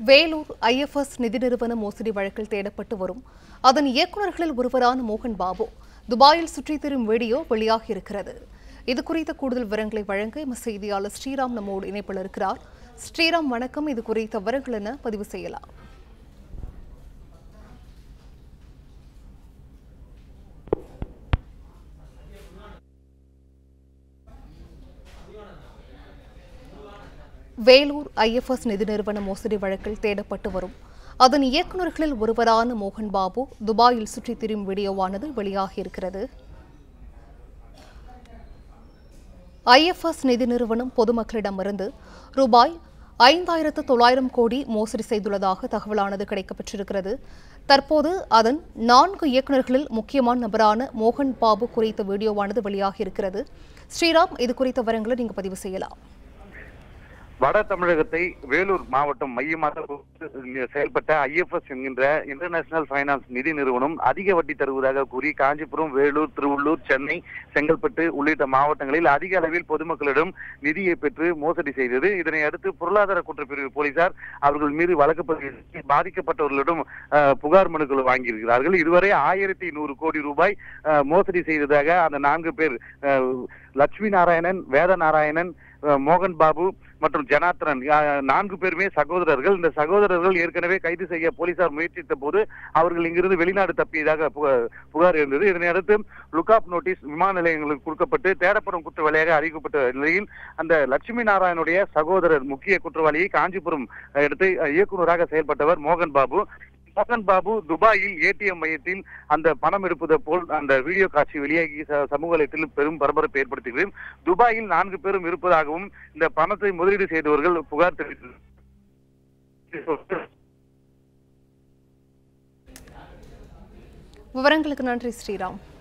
Vellore IFS நிதி நிறுவன மோசடி வழக்கில் தேடப்பட்டு வரும் அதன் இயக்குநர்களில் ஒருவரான மோகன் பாபு துபாயில் சுற்றித் திரும் வீடியோ வெளியாகி இருக்கிறது இது குறித்த கூடுதல் விவரங்களை வழங்க எமது செய்தியாளர் ஸ்ரீராம் நம்மோடு இணைப்பில் இருக்கிறார் ஸ்ரீராம் வணக்கம் இது குறித்த விவரங்கள் என பதிவு செய்யலாம் வேலூர் ஐஎஃப்எஸ் நிதி நிறுவன மோசடி வழக்கில் தேடப்பட்டு வரும் அதன் இயக்குநர்களில் ஒருவரான மோகன் பாபு துபாயில் சுற்றித் திரியும் வீடியோவானது வெளியாகியிருக்கிறது ஐஎஃப்எஸ் நிதி நிறுவனம் பொதுமக்களிடமிருந்து ரூபாய் ஐந்தாயிரத்து தொள்ளாயிரம் கோடி மோசடி செய்துள்ளதாக தகவலானது கிடைக்கப்பெற்றிருக்கிறது தற்போது அதன் நான்கு இயக்குநர்களில் முக்கியமான நபரான மோகன் பாபு குறித்த வீடியோவானது வெளியாகியிருக்கிறது ஸ்ரீராம் இது குறித்த விவரங்களை நீங்க பதிவு செய்யலாம் வட தமிழகத்தை வேலூர் மாவட்டம் மையமாக கொண்டு செயல்பட்ட ஐஎஃப்எஸ் என்கின்ற இன்டர்நேஷனல் ஃபைனான்ஸ் நிதி நிறுவனம் அதிக வட்டி தருவதாக கூறி காஞ்சிபுரம் வேலூர் திருவள்ளூர் சென்னை செங்கல்பட்டு உள்ளிட்ட மாவட்டங்களில் அதிக அளவில் பொதுமக்களிடம் நிதியை பெற்று மோசடி செய்தது இதனை அடுத்து பொருளாதார குற்றப்பிரிவு போலீசார் அவர்கள் மீது வழக்கு பதிவு செய்து பாதிக்கப்பட்டவர்களிடம் அஹ், புகார் மனுக்கள் வாங்கியிருக்கிறார்கள் இதுவரை ஆயிரத்தி நூறு கோடி ரூபாய் அஹ், மோசடி செய்ததாக அந்த நான்கு பேர் அஹ், லட்சுமி நாராயணன் வேத நாராயணன் அஹ், மோகன் பாபு மற்றும் ஜனார்த்தனன் அஹ், நான்கு பேருமே சகோதரர்கள் இந்த சகோதரர்கள் ஏற்கனவே கைது செய்ய போலீசார் முயற்சித்த போது அவர்கள் இங்கிருந்து வெளிநாடு தப்பியதாக புக- புகார் இருந்தது இதனை அடுத்து லுக்காப் நோட்டீஸ் விமான நிலையங்களுக்கு கொடுக்கப்பட்டு தேடப்படும் குற்றவாளியாக அறிவிக்கப்பட்ட நிலையில் அந்த லட்சுமி நாராயணுடைய சகோதரர் முக்கிய குற்றவாளியை காஞ்சிபுரம் அஹ், எடுத்து அஹ், இயக்குநராக செயல்பட்டவர் மோகன் பாபு மோகன் பாபு துபாயில் ஏடிஎம் மையத்தில் அந்த பணம் எடுப்பது போல் அந்த வீடியோ காட்சி வெளியாகி ச- சமூக வலைத்தில் பெரும் பரபரப்பை ஏற்படுத்துகிறது துபாயில் நான்கு பேரும் இருப்பதாகவும் இந்த பணத்தை முதலீடு செய்தவர்கள் புகார் தெரிவித்தனர் விவரங்களுக்கு நன்றி ஸ்ரீராம்